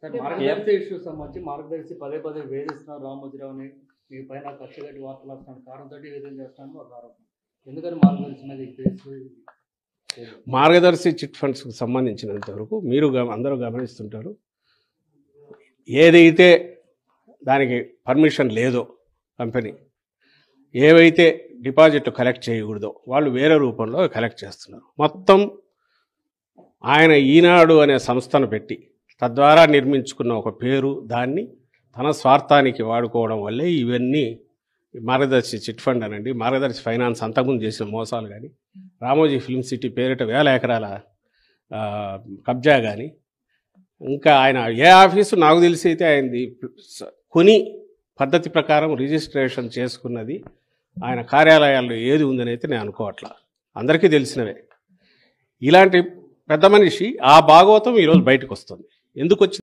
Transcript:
Sir మార్గదర్శి issue సంబంధించి మార్గదర్శి పదే పదే వేధిస్తున్నారు రామోజీరావుని మీ పైన కక్ష కట్టి వార్తలు వస్తున్నాను కారణంతో ఈ విధంగా చేస్తాను ఒక ఆరోపణ ఎందుకని మార్గదర్శి మీద ఈ కేసు లేదు? మార్గదర్శి చిట్ ఫండ్స్కి సంబంధించినంత వరకు మీరు గమ- అందరూ గమనిస్తుంటారు ఏదైతే దానికి పర్మిషన్ లేదో కంపెనీ ఏవైతే డిపాజిట్లు కలెక్ట్ చేయకూడదో వాళ్ళు వేరే రూపంలో కలెక్ట్ చేస్తున్నారు మొత్తం ఆయన ఈనాడు అనే సంస్థను పెట్టి తద్వారా నిర్మించుకున్న ఒక పేరు దాన్ని తన స్వార్థానికి వాడుకోవడం వల్లే ఇవన్నీ మార్గదర్శి చిట్ ఫండ్ అనండి మార్గదర్శి ఫైనాన్స్ అంతకుముందు చేసిన మోసాలు కానీ రామోజీ ఫిల్మ్ సిటీ పేరిట వేల ఎకరాల ఆ, కబ్జా కానీ ఇంకా ఆయన ఏ ఆఫీసు నాకు తెలిసి అయితే ఆయనది స- కొని పద్ధతి ప్రకారం రిజిస్ట్రేషన్ చేసుకున్నది ఆయన కార్యాలయాల్లో ఏది ఉందని అయితే నేను అనుకోవట్లా అందరికీ తెలిసినవే ఇలాంటి పెద్ద మనిషి ఆ భాగవతం ఈరోజు బయటకు వస్తుంది ఎందుకు వచ్చింది